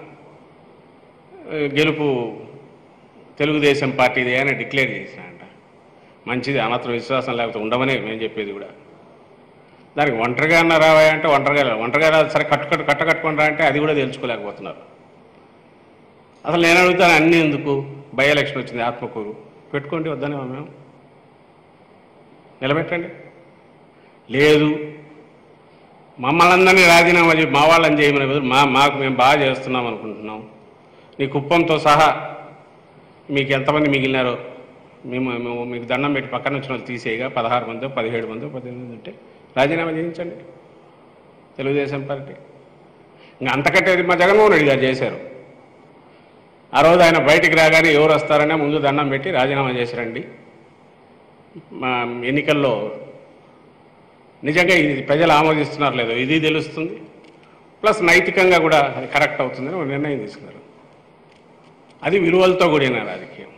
ఆ, గెలుపు తెలుగుదేశం పార్టీది అని డిక్లేర్ చేసినాడంట మంచిది అనతరం విశ్వాసం లేకపోతే ఉండమనే మేము చెప్పేది కూడా దానికి ఒంటరిగా అన్న రావా అంటే ఒంటరిగా రా- ఒంటరిగా రా సరే కట్టు కట్టు కట్ట కట్టుకొని రా అంటే అది కూడా తెలుసుకోలేకపోతున్నారు అసలు నేను అడుగుతాను అన్నీ ఎందుకు బై ఎలక్షన్ వచ్చింది ఆత్మకూరు పెట్టుకోండి వద్దనే మేము నిలబెట్టండి లేదు మమ్మల్ని అందరినీ రాజీనామా చెప్పి మా వాళ్ళని చేయమని బదులు మా మాకు మేము బాగా చేస్తున్నాం అనుకుంటున్నాం నీ కుప్పంతో సహా మీకు ఎంతమంది మిగిలినారో మేము మేము మీకు దండం పెట్టి పక్కన వచ్చిన వాళ్ళు తీసేయగా పదహారు మంది పదిహేడు మంది పద్దెనిమిది మంది ఉంటే రాజీనామా చేయించండి తెలుగుదేశం పార్టీ ఇంకా అంతకంటే ఇది మా జగన్మోహన్ రెడ్డి గారు చేశారు ఆ రోజు ఆయన బయటికి రాగానే ఎవరు వస్తారనే ముందు దండం పెట్టి రాజీనామా చేసిరండి మా ఎన్నికల్లో నిజంగా ఇది ప్రజలు ఆమోదిస్తున్నారు లేదో ఇది తెలుస్తుంది ప్లస్ నైతికంగా కూడా అది కరెక్ట్ అవుతుందని ఒక నిర్ణయం తీసుకున్నారు అది విలువలతో కూడిన రాజకీయం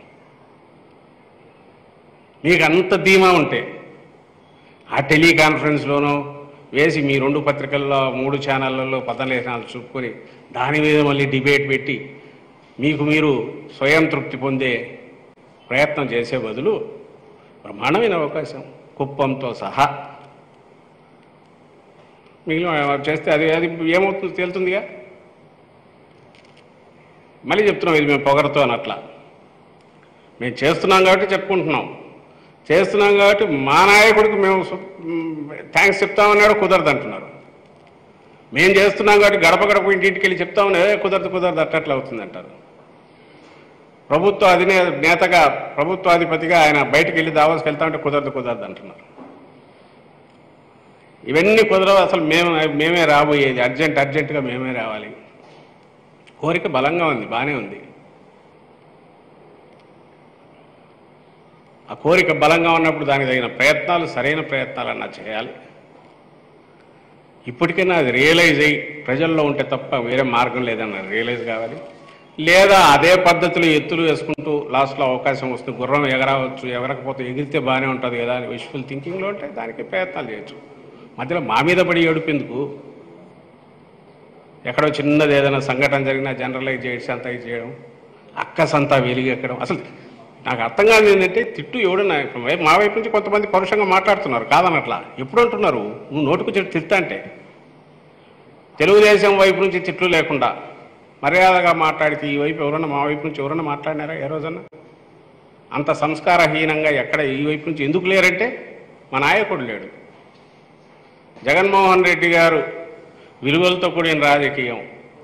మీకు అంత ధీమా ఉంటే ఆ టెలికాన్ఫరెన్స్లోనూ వేసి మీ రెండు పత్రికల్లో మూడు ఛానళ్లలో పదలేఖనాలు చూపుకొని దాని మీద మళ్ళీ డిబేట్ పెట్టి మీకు మీరు స్వయం తృప్తి పొందే ప్రయత్నం చేసే బదులు బ్రహ్మాండమైన అవకాశం కుప్పంతో సహా మిగిలిన చేస్తే అది అది ఏమవుతుంది తేలుతుందిగా మళ్ళీ చెప్తున్నాం ఇది మేము పొగరతో అనట్లా మేము చేస్తున్నాం కాబట్టి చెప్పుకుంటున్నాం చేస్తున్నాం కాబట్టి మా నాయకుడికి మేము థ్యాంక్స్ చెప్తామన్నాడు కుదరదు అంటున్నారు మేము చేస్తున్నాం కాబట్టి గడప గడప ఇంటింటికి వెళ్ళి చెప్తామని "ఏ, కుదరదు కుదరదు అట్టట్లా అవుతుంది అంటారు ప్రభుత్వ అధినే నేతగా ప్రభుత్వాధిపతిగా ఆయన బయటకు వెళ్ళి దావాస్కి వెళ్తామంటే కుదరదు కుదరదు అంటున్నారు ఇవన్నీ కుదరవు అసలు మేము మేమే రాబోయేది అర్జెంట్ అర్జెంటుగా మేమే రావాలి కోరిక బలంగా ఉంది బాగానే ఉంది ఆ కోరిక బలంగా ఉన్నప్పుడు దానికి తగిన ప్రయత్నాలు సరైన ప్రయత్నాలు అన్నా చేయాలి ఇప్పటికైనా అది రియలైజ్ అయ్యి ప్రజల్లో ఉంటే తప్ప వేరే మార్గం లేదన్న రియలైజ్ కావాలి లేదా అదే పద్ధతిలో ఎత్తులు వేసుకుంటూ లాస్ట్లో అవకాశం వస్తుంది గుర్రం ఎగరవచ్చు ఎగరకపోతే ఎగిరితే బాగానే ఉంటుంది కదా అని విష్ఫుల్ థింకింగ్లో ఉంటే దానికి ప్రయత్నాలు చేయొచ్చు మధ్యలో మా మీద పడి ఏడుపెందుకు ఎక్కడో చిన్నది ఏదైనా సంఘటన జరిగినా జనరలైజ్ చేసి అంతా ఇది చేయడం అక్కసంతా వెలిగెక్కడం అసలు నాకు అర్థం కాదు ఏంటంటే తిట్టు ఎవడన్నా ఇప్పుడు వై- మా వైపు నుంచి కొంతమంది పరుషంగా మాట్లాడుతున్నారు కాదనట్లా ఎప్పుడు అంటున్నారు నువ్వు నోటుకు చెట్టు తిట్టా అంటే తెలుగుదేశం వైపు నుంచి తిట్లు లేకుండా మర్యాదగా మాట్లాడితే ఈ వైపు ఎవరన్నా మా వైపు నుంచి ఎవరన్నా మాట్లాడినారా ఏ రోజన్నా అంత సంస్కారహీనంగా ఎక్కడ ఈ వైపు నుంచి ఎందుకు లేరంటే మా నాయకుడు లేడు జగన్మోహన్ రెడ్డి గారు విలువలతో కూడిన రాజకీయం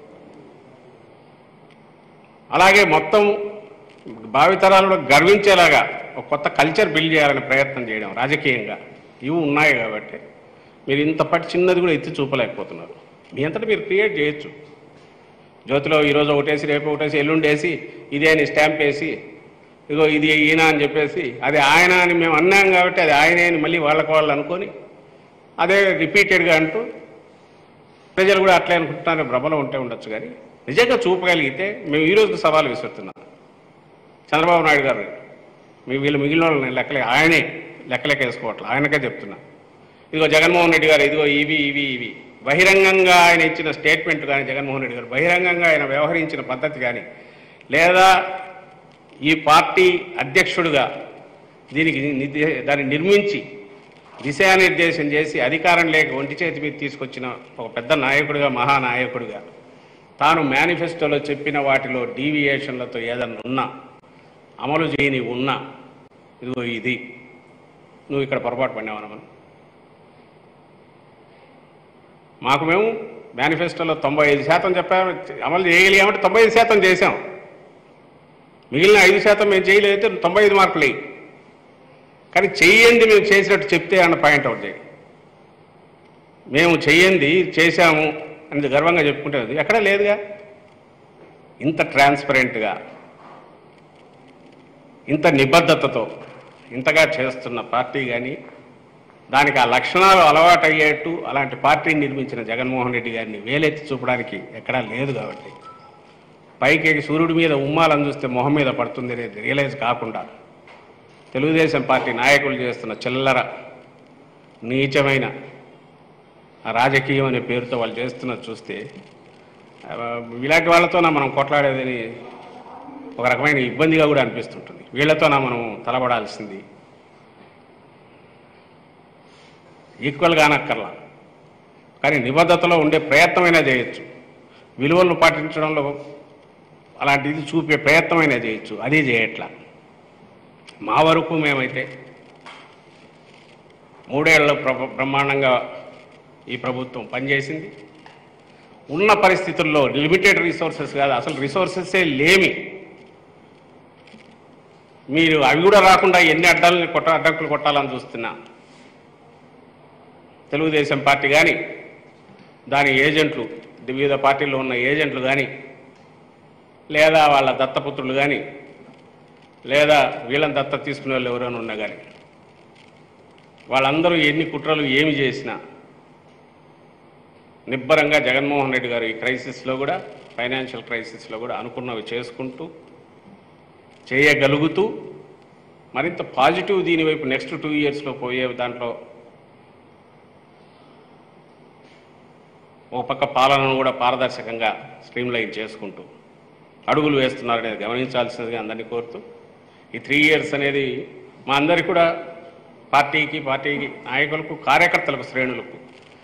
అలాగే మొత్తం భావితరాలను గర్వించేలాగా ఒక కొత్త కల్చర్ బిల్డ్ చేయాలని ప్రయత్నం చేయడం రాజకీయంగా ఇవి ఉన్నాయి కాబట్టి మీరు ఇంత పట్టి చిన్నది కూడా ఎత్తి చూపలేకపోతున్నారు మీ అంతటా మీరు క్రియేట్ చేయొచ్చు జ్యోతిలో ఈరోజు ఒకటేసి రేపు ఒకటేసి ఎల్లుండి వేసి ఇదే అని స్టాంప్ వేసి ఇగో ఇది ఈయన అని చెప్పేసి అది ఆయన అని మేము అన్నాం కాబట్టి అది ఆయనే అని మళ్ళీ వాళ్ళకి వాళ్ళు అనుకొని అదే రిపీటెడ్గా అంటూ ప్రజలు కూడా అట్లే అనుకుంటున్నారు భ్రమలో ఉంటే ఉండొచ్చు కానీ నిజంగా చూపగలిగితే మేము ఈ రోజు సవాల్ విసురుతున్నాం చంద్రబాబు నాయుడు గారు మీ వీళ్ళు మిగిలిన వాళ్ళని లెక్కలే ఆయనే లెక్కలెక్క వేసుకోవట్లే ఆయనకే చెప్తున్నా ఇదిగో జగన్మోహన్ రెడ్డి గారు ఇదిగో ఇవి ఇవి ఇవి బహిరంగంగా ఆయన ఇచ్చిన స్టేట్మెంట్ కానీ జగన్మోహన్ రెడ్డి గారు బహిరంగంగా ఆయన వ్యవహరించిన పద్ధతి కానీ లేదా ఈ పార్టీ అధ్యక్షుడిగా దీనికి నిర్దే- దాన్ని నిర్మించి దిశానిర్దేశం చేసి అధికారం లేక ఒంటి చేతి మీద తీసుకొచ్చిన ఒక పెద్ద నాయకుడిగా మహానాయకుడిగా తాను మేనిఫెస్టోలో చెప్పిన వాటిలో డీవియేషన్లతో ఏదన్నా ఉన్నా అమలు చేయని ఉన్నా ఇదిగో ఇది నువ్వు ఇక్కడ పొరపాటు పడినావని మనం మాకు మేము మేనిఫెస్టోలో తొంభై ఐదు శాతం చెప్పాము అమలు చేయగలిగామంటే తొంభై ఐదు శాతం చేశాం మిగిలిన ఐదు శాతం మేము చేయలేదైతే తొంభై ఐదు మార్కులు వేయి. కానీ చెయ్యండి మేము చేసినట్టు చెప్తే అన్న పాయింట్ అవుట్ చేయి మేము చెయ్యండి చేశాము అని గర్వంగా చెప్పుకుంటే ఎక్కడా లేదుగా ఇంత ట్రాన్స్పరెంట్గా ఇంత నిబద్ధతతో ఇంతగా చేస్తున్న పార్టీ కానీ దానికి ఆ లక్షణాలు అలవాటు అయ్యేట్టు అలాంటి పార్టీని నిర్మించిన జగన్మోహన్ రెడ్డి గారిని వేలెత్తి చూపడానికి ఎక్కడా లేదు కాబట్టి పైకి ఎక్కి సూర్యుడి మీద ఉమ్మాలని చూస్తే మొహం మీద పడుతుంది అనేది రియలైజ్ కాకుండా తెలుగుదేశం పార్టీ నాయకులు చేస్తున్న చిల్లర నీచమైన ఆ రాజకీయం అనే పేరుతో వాళ్ళు చేస్తున్నది చూస్తే ఆ, ఇలాంటి వాళ్ళతోనా మనం కొట్లాడేదని ఒక రకమైన ఇబ్బందిగా కూడా అనిపిస్తుంటుంది వీళ్ళతోనా మనం తలబడాల్సింది ఈక్వల్గా అనక్కర్లా కానీ నిబద్ధతలో ఉండే ప్రయత్నమైనా చేయొచ్చు విలువలను పాటించడంలో అలాంటిది చూపే ప్రయత్నమైనా చేయొచ్చు అది చేయట్లా మా వరకు మేమైతే మూడేళ్ల ప్ర- బ్రహ్మాండంగా ఈ ప్రభుత్వం పనిచేసింది ఉన్న పరిస్థితుల్లో లిమిటెడ్ రిసోర్సెస్ కాదు అసలు రిసోర్సెసే లేమి మీరు అవి కూడా రాకుండా ఎన్ని అడ్డాలని కొట్ట అడ్డంకులు కొట్టాలని చూస్తున్నా తెలుగుదేశం పార్టీ కానీ దాని ఏజెంట్లు వివిధ పార్టీల్లో ఉన్న ఏజెంట్లు కానీ లేదా వాళ్ళ దత్తపుత్రులు కానీ లేదా వీళ్ళని దత్త తీసుకునే వాళ్ళు ఎవరైనా ఉన్నా కానీ వాళ్ళందరూ ఎన్ని కుట్రలు ఏమి చేసినా నిబ్బరంగా జగన్మోహన్ రెడ్డి గారు ఈ క్రైసిస్లో కూడా ఫైనాన్షియల్ క్రైసిస్లో కూడా అనుకున్నవి చేసుకుంటూ చేయగలుగుతూ మరింత పాజిటివ్ దీని వైపు నెక్స్ట్ టూ ఇయర్స్లో పోయే దాంట్లో ఒక పక్క పాలనను కూడా పారదర్శకంగా స్ట్రీమ్లైన్ చేసుకుంటూ అడుగులు వేస్తున్నారనేది గమనించాల్సినదిగా అందరినీ కోరుతూ ఈ త్రీ ఇయర్స్ అనేది మా అందరికి కూడా పార్టీకి పార్టీకి నాయకులకు కార్యకర్తలకు శ్రేణులకు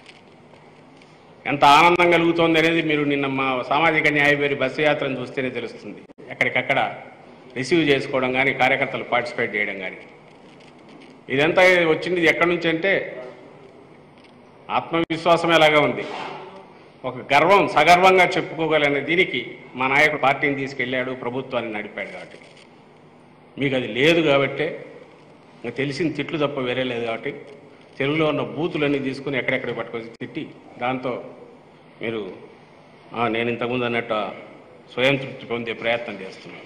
ఎంత ఆనందం కలుగుతోంది అనేది మీరు నిన్న మా సామాజిక న్యాయ పేరు బస్సు యాత్రను చూస్తేనే తెలుస్తుంది ఎక్కడికక్కడ రిసీవ్ చేసుకోవడం కానీ కార్యకర్తలు పార్టిసిపేట్ చేయడం కానీ ఇదంతా వచ్చింది ఎక్కడి నుంచి అంటే ఆత్మవిశ్వాసం ఎలాగా ఉంది ఒక గర్వం సగర్వంగా చెప్పుకోగలనే దీనికి మా నాయకుడు పార్టీని తీసుకెళ్ళాడు ప్రభుత్వాన్ని నడిపాడు కాబట్టి మీకు అది లేదు కాబట్టే ఇంకా తెలిసిన తిట్లు తప్ప వేరే లేదు కాబట్టి తెలుగులో ఉన్న బూతులన్నీ తీసుకుని ఎక్కడెక్కడ పట్టుకొచ్చి తిట్టి దాంతో మీరు "ఆ, నేను ఇంతకుముందు అన్నట్టు స్వయం తృప్తి పొందే ప్రయత్నం చేస్తున్నాను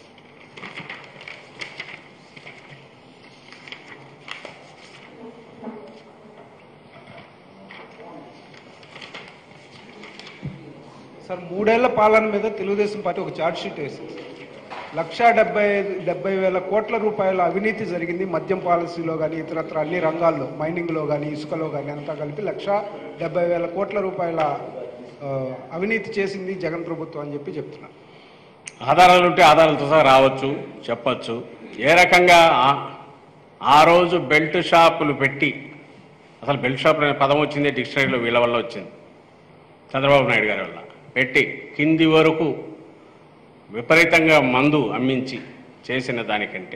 సార్ మూడేళ్ల పాలన మీద తెలుగుదేశం పార్టీ ఒక ఛార్జ్ షీట్ వేసింది లక్షా డెబ్బై ఐదు డెబ్బై వేల కోట్ల రూపాయల అవినీతి జరిగింది మద్యం పాలసీలో కానీ ఇతరత్ర అన్ని రంగాల్లో మైనింగ్లో కానీ ఇసుకలో కానీ అంతా కలిపి లక్షా డెబ్బై వేల కోట్ల రూపాయల ఆ, అవినీతి చేసింది జగన్ ప్రభుత్వం అని చెప్పి చెప్తున్నారు ఆధారాలు ఉంటే ఆధారాలతో సహా రావచ్చు చెప్పచ్చు ఏ రకంగా ఆ- ఆ రోజు బెల్ట్ షాపులు పెట్టి అసలు బెల్ట్ షాప్ అనే పదం వచ్చింది డిక్షనరీలో వీళ్ళ వల్ల వచ్చింది చంద్రబాబు నాయుడు గారి వల్ల పెట్టి కింది వరకు విపరీతంగా మందు అమ్మించి చేసిన దానికంటే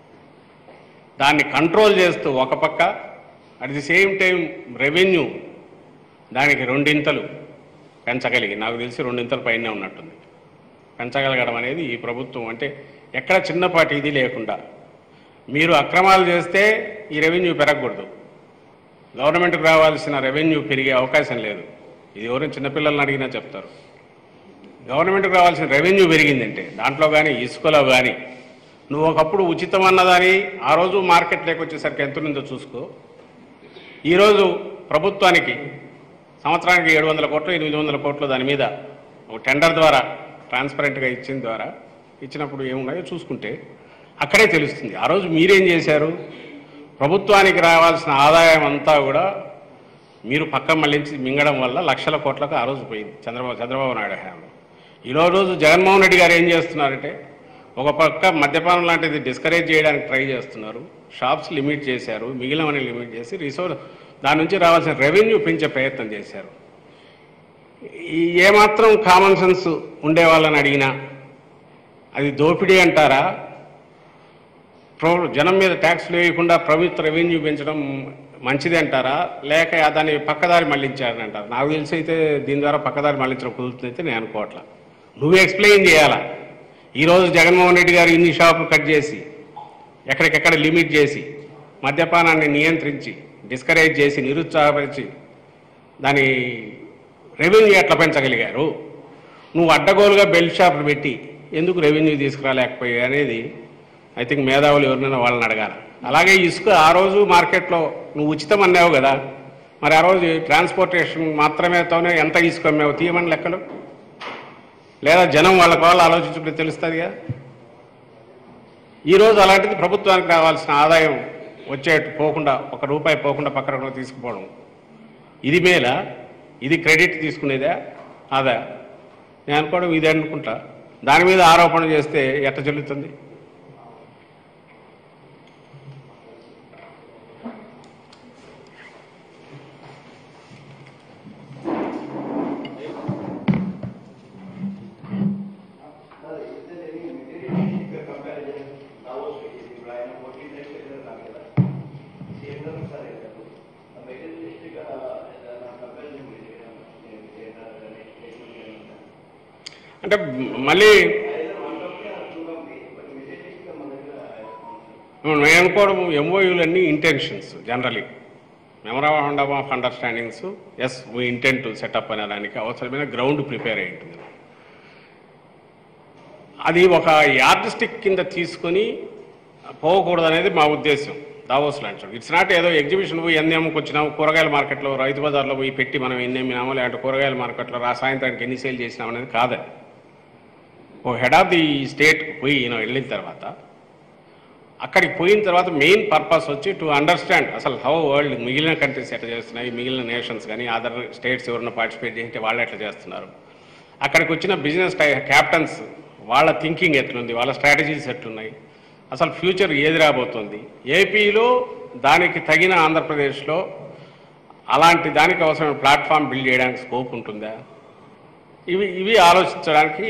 దాన్ని కంట్రోల్ చేస్తూ ఒక పక్క at the same time revenue దానికి రెండింతలు పెంచగలిగి నాకు తెలిసి రెండింతల పైనే ఉన్నట్టుంది పెంచగలగడం అనేది ఈ ప్రభుత్వం అంటే ఎక్కడ చిన్నపాటి ఇది లేకుండా మీరు అక్రమాలు చేస్తే ఈ రెవెన్యూ పెరగకూడదు గవర్నమెంట్కి రావాల్సిన రెవెన్యూ పెరిగే అవకాశం లేదు ఇది ఎవరైనా చిన్నపిల్లల్ని అడిగినా చెప్తారు గవర్నమెంట్కి రావాల్సిన రెవెన్యూ పెరిగిందంటే దాంట్లో కానీ ఇసుకలో కానీ నువ్వు ఒకప్పుడు ఉచితం అన్నదాని ఆ రోజు మార్కెట్ లేకొచ్చేసరికి ఎంత ఉందో చూసుకో ఈరోజు ప్రభుత్వానికి సంవత్సరానికి ఏడు వందల కోట్లు ఎనిమిది వందల కోట్లు దాని మీద ఒక టెండర్ ద్వారా ట్రాన్స్పరెంట్గా ఇచ్చిన ద్వారా ఇచ్చినప్పుడు ఏమున్నాయో చూసుకుంటే అక్కడే తెలుస్తుంది ఆ రోజు మీరేం చేశారు ప్రభుత్వానికి రావాల్సిన ఆదాయం అంతా కూడా మీరు పక్క మళ్ళించి మింగడం వల్ల లక్షల కోట్లకు ఆ రోజు పోయింది చంద్రబాబు చంద్రబాబు నాయుడు హయాంలో ఈలో రోజు జగన్మోహన్ రెడ్డి గారు ఏం చేస్తున్నారంటే ఒక పక్క మద్యపానం లాంటిది డిస్కరేజ్ చేయడానికి ట్రై చేస్తున్నారు షాప్స్ లిమిట్ చేశారు మిగిలినవని లిమిట్ చేసి రిసోర్స్ దాని నుంచి రావాల్సిన రెవెన్యూ పెంచే ప్రయత్నం చేశారు ఈ ఏమాత్రం కామన్ సెన్స్ ఉండే వాళ్ళని అడిగినా అది దోపిడీ అంటారా ప్ర- జనం మీద ట్యాక్స్లు వేయకుండా ప్రభుత్వ రెవెన్యూ పెంచడం మంచిది అంటారా లేక దాన్ని పక్కదారి మళ్లించారని అంటారు నాకు తెలిసి అయితే దీని ద్వారా పక్కదారి మళ్లించడం కుదురుతుంది అయితే నేను అనుకోవట్లా నువ్వు ఎక్స్ప్లెయిన్ చేయాలా ఈరోజు జగన్మోహన్ రెడ్డి గారు ఇన్ని షాపులు కట్ చేసి ఎక్కడికెక్కడ లిమిట్ చేసి మద్యపానాన్ని నియంత్రించి డిస్కరేజ్ చేసి నిరుత్సాహపరిచి దాని రెవెన్యూ ఎట్లా పెంచగలిగారు నువ్వు అడ్డగోలుగా బెల్ట్ షాపులు పెట్టి ఎందుకు రెవెన్యూ తీసుకురాలేకపోయాయి అనేది ఐ థింక్ మేధావులు ఎవరినైనా వాళ్ళని అడగాలి అలాగే ఇసుక ఆ రోజు మార్కెట్లో నువ్వు ఉచితం అన్నావు కదా మరి ఆ రోజు ట్రాన్స్పోర్టేషన్ మాత్రమేతోనే ఎంత ఇసుక అమ్మావు తీయమని లెక్కలు లేదా జనం వాళ్ళకి వాళ్ళు ఆలోచించుకుంటే తెలుస్తుంది కదా ఈరోజు అలాంటిది ప్రభుత్వానికి రావాల్సిన ఆదాయం వచ్చేట్టు పోకుండా ఒక రూపాయి పోకుండా పక్కన తీసుకుపోవడం ఇది మేల ఇది క్రెడిట్ తీసుకునేదా అదా నేను అనుకోవడం ఇదే అనుకుంటా దాని మీద ఆరోపణ చేస్తే ఎట్ట చెల్లుతుంది అంటే మళ్ళీ నేను అనుకోవడం ఎంఓయూలన్నీ intentions generally memorandum of understandings as we intent to setup అనడానికి అవసరమైన గ్రౌండ్ ప్రిపేర్ అయి ఉంటుంది అది ఒక యార్డిస్టిక్ కింద తీసుకొని పోకూడదు అనేది మా ఉద్దేశం దావోస్ లాంటి ఇట్స్ నాట్ ఏదో ఎగ్జిబిషన్ పోయి ఎన్ని అమ్ముకొచ్చినాము కూరగాయల మార్కెట్లో రైతు బజార్లో పోయి పెట్టి మనం ఎన్ని అమ్మినామో లేదంటే కూరగాయల మార్కెట్లో రా సాయంత్రానికి ఎన్ని సేల్ చేసినాం అనేది కాదని ఓ హెడ్ ఆఫ్ ది స్టేట్ పోయి ఈయన వెళ్ళిన తర్వాత అక్కడికి పోయిన తర్వాత మెయిన్ పర్పస్ వచ్చి టు అండర్స్టాండ్ అసలు హౌ వరల్డ్ మిగిలిన కంట్రీస్ ఎట్లా చేస్తున్నాయి మిగిలిన నేషన్స్ కానీ అదర్ స్టేట్స్ ఎవరైనా పార్టిసిపేట్ చేస్తే వాళ్ళు ఎట్లా చేస్తున్నారు అక్కడికి వచ్చిన బిజినెస్ క్యాప్టన్స్ వాళ్ళ థింకింగ్ ఎట్లుంది వాళ్ళ స్ట్రాటజీస్ ఎట్లున్నాయి అసలు ఫ్యూచర్ ఏది రాబోతుంది ఏపీలో దానికి తగిన ఆంధ్రప్రదేశ్లో అలాంటి దానికి అవసరమైన ప్లాట్ఫామ్ బిల్డ్ చేయడానికి స్కోప్ ఉంటుందా ఇవి ఇవి ఆలోచించడానికి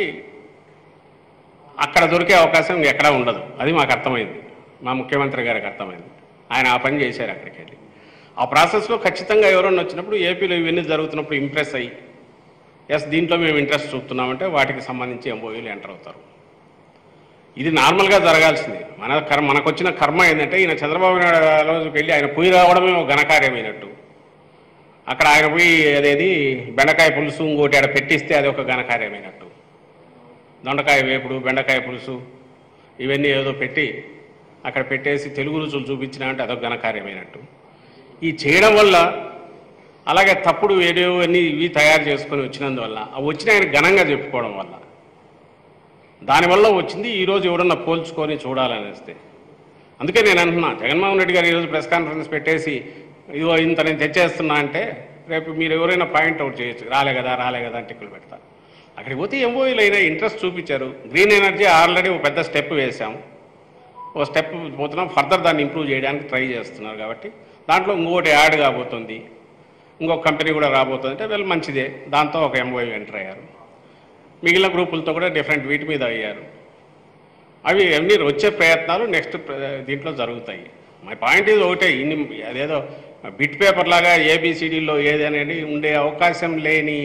అక్కడ దొరికే అవకాశం ఎక్కడా ఉండదు అది మాకు అర్థమైంది మా ముఖ్యమంత్రి గారికి అర్థమైంది ఆయన ఆ పని చేశారు అక్కడికి వెళ్ళి ఆ ప్రాసెస్లో ఖచ్చితంగా ఎవరన్నా వచ్చినప్పుడు ఏపీలో ఇవన్నీ జరుగుతున్నప్పుడు ఇంప్రెస్ అయ్యి ఎస్ దీంట్లో మేము ఇంట్రెస్ట్ చూపుతున్నామంటే వాటికి సంబంధించి ఎంఓయూలు ఎంటర్ అవుతారు ఇది నార్మల్గా జరగాల్సింది మన కర్మ మనకు వచ్చిన కర్మ ఏంటంటే ఈయన చంద్రబాబు నాయుడు రోజుకి వెళ్ళి ఆయన పోయి రావడమే ఒక ఘనకార్యమైనట్టు అక్కడ ఆయన పోయి అదేది బెండకాయ పులుసు ఇంకోటి ఆడ పెట్టిస్తే అది ఒక ఘనకార్యమైనట్టు దొండకాయ వేపుడు బెండకాయ పులుసు ఇవన్నీ ఏదో పెట్టి అక్కడ పెట్టేసి తెలుగు రుచులు చూపించిన అంటే అదొక ఘనకార్యమైనట్టు ఈ చేయడం వల్ల అలాగే తప్పుడు ఏదో అన్ని ఇవి తయారు చేసుకొని వచ్చినందువల్ల అవి వచ్చిన ఆయన ఘనంగా చెప్పుకోవడం వల్ల దానివల్ల వచ్చింది ఈరోజు ఎవరన్నా పోల్చుకొని చూడాలనేస్తే అందుకే నేను అంటున్నా జగన్మోహన్ రెడ్డి గారు ఈరోజు ప్రెస్ కాన్ఫరెన్స్ పెట్టేసి ఇదిగో ఇంత నేను తెచ్చేస్తున్నా అంటే రేపు మీరు ఎవరైనా పాయింట్ అవుట్ చేయొచ్చు రాలే కదా రాలే కదా అని టిక్కులు పెడతారు అక్కడికి పోతే ఎంఓఈలు అయినా ఇంట్రెస్ట్ చూపించారు గ్రీన్ ఎనర్జీ ఆల్రెడీ ఒక పెద్ద స్టెప్ వేశాం ఓ స్టెప్ పోతున్నాం ఫర్దర్ దాన్ని ఇంప్రూవ్ చేయడానికి ట్రై చేస్తున్నారు కాబట్టి దాంట్లో ఇంకోటి యాడ్ కాబోతుంది ఇంకొక కంపెనీ కూడా రాబోతుంది అంటే వీళ్ళు మంచిదే దాంతో ఒక ఎంఓఈ ఎంటర్ అయ్యారు మిగిలిన గ్రూపులతో కూడా డిఫరెంట్ వీటి మీద అయ్యారు అవి అన్ని వచ్చే ప్రయత్నాలు నెక్స్ట్ దీంట్లో జరుగుతాయి మై పాయింట్ ఇది ఒకటే ఇన్ని అదేదో బిట్ పేపర్ లాగా ఏబిసిడిలో ఏది అనేది ఉండే అవకాశం లేని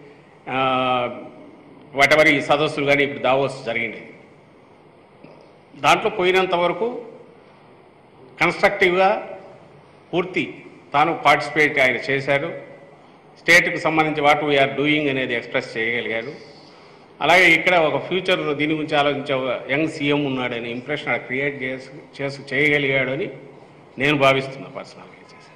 వాటెవర్ ఈ సదస్సులు కానీ ఇప్పుడు దావోస్ జరిగింది దాంట్లో పోయినంత వరకు కన్స్ట్రక్టివ్గా పూర్తి తాను పార్టిసిపేట్ ఆయన చేశారు స్టేట్కి సంబంధించి వాట్ వీఆర్ డూయింగ్ అనేది ఎక్స్ప్రెస్ చేయగలిగారు అలాగే ఇక్కడ ఒక ఫ్యూచర్ దీని గురించి ఆలోచించే ఒక యంగ్ సీఎం ఉన్నాడని ఇంప్రెషన్ క్రియేట్ చేసి చేసి చేయగలిగాడు అని నేను భావిస్తున్నా పర్సనల్గా చేసి